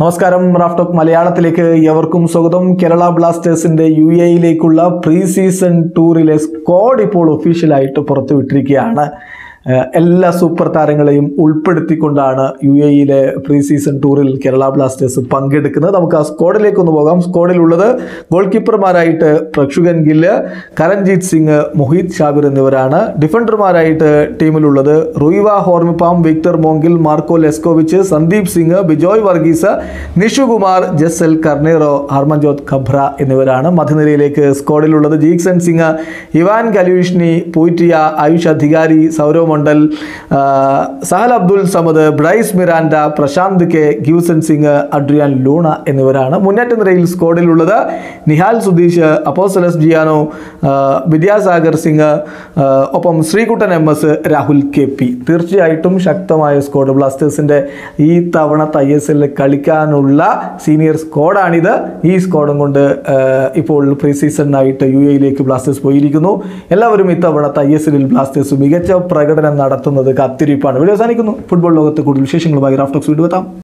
നമസ്കാരം റാഫ്റ്റോക്ക് മലയാളത്തിലേക്ക് എവർക്കും സ്വാഗതം കേരള ബ്ലാസ്റ്റേഴ്സിന്റെ യു എയിലേക്കുള്ള പ്രീ സീസൺ ടൂറിലെ സ്ക്വാഡ് ഇപ്പോൾ ഒഫീഷ്യലായിട്ട് പുറത്തുവിട്ടിരിക്കുകയാണ് ഏഹ് എല്ലാ സൂപ്പർ താരങ്ങളെയും ഉൾപ്പെടുത്തിക്കൊണ്ടാണ് യു എയിലെ പ്രീ സീസൺ ടൂറിൽ കേരള ബ്ലാസ്റ്റേഴ്സ് പങ്കെടുക്കുന്നത് നമുക്ക് ആ സ്ക്വാഡിലേക്ക് ഒന്ന് പോകാം സ്ക്വാഡിലുള്ളത് ഗോൾ കീപ്പർമാരായിട്ട് പ്രക്ഷുകൻ ഗില്ല് കരൺജീത് സിംഗ് മൊഹീത് ഷാബിർ എന്നിവരാണ് ഡിഫൻഡർമാരായിട്ട് ടീമിലുള്ളത് Ruivah Hormipam Victor Mongil Marko Leskovic Sandeep Singh Bijoy Varghese Nishu Kumar Jessel Carneiro Harmanjot Khabra എന്നിവരാണ് മധ്യനിരയിലേക്ക് സ്ക്വാഡിലുള്ളത് ജീക്സൺ സിംഗ് ഇവാൻ കലൂഷ്നി പൂറ്റിയ ആയുഷ് അധികാരി സൗരവ് മണ്ഡൽ ആ, Sahal Abdul Samad Bryce Miranda Prasanth K Givson Singh Adrian Luna എന്നിവരാണ് മുന്നേറ്റ നിരയിൽ സ്ക്വാഡിലുള്ളത് നിഹാൽ സുധീഷ് അപ്പോസലസ് ജിയാനോ ആ, വിദ്യാസാഗർ സിംഗ് ആ, ഒപ്പം Sreekuttan M S Rahul K P തീർച്ചയായിട്ടും ശക്തമായ സ്ക്വാഡ് ബ്ലാസ്റ്റേഴ്സിൻ്റെ ഈ തവണ ഐ എസ് എല്ലിൽ കളിക്കാനുള്ള സീനിയർ സ്ക്വാഡാണിത് ഈ സ്ക്വാഡും കൊണ്ട് ആ, ഇപ്പോൾ പ്രീ സീസണിനായിട്ട് യു എയിലേക്ക് ബ്ലാസ്റ്റേഴ്സ് പോയിരിക്കുന്നു എല്ലാവരും ഇത്തവണ ഐ എസ് എല്ലിൽ ബ്ലാസ്റ്റേഴ്സ് മികച്ച പ്രകടനം നടത്തുന്നത് കാത്തിരിപ്പാണ് വീഡിയോ അവസാനിക്കുന്നു ഫുട്ബോൾ ലോകത്ത് കൂടുതൽ വിശേഷങ്ങളുമായി റാഫ്റ്റോക്സ് വീണ്ടും എത്താം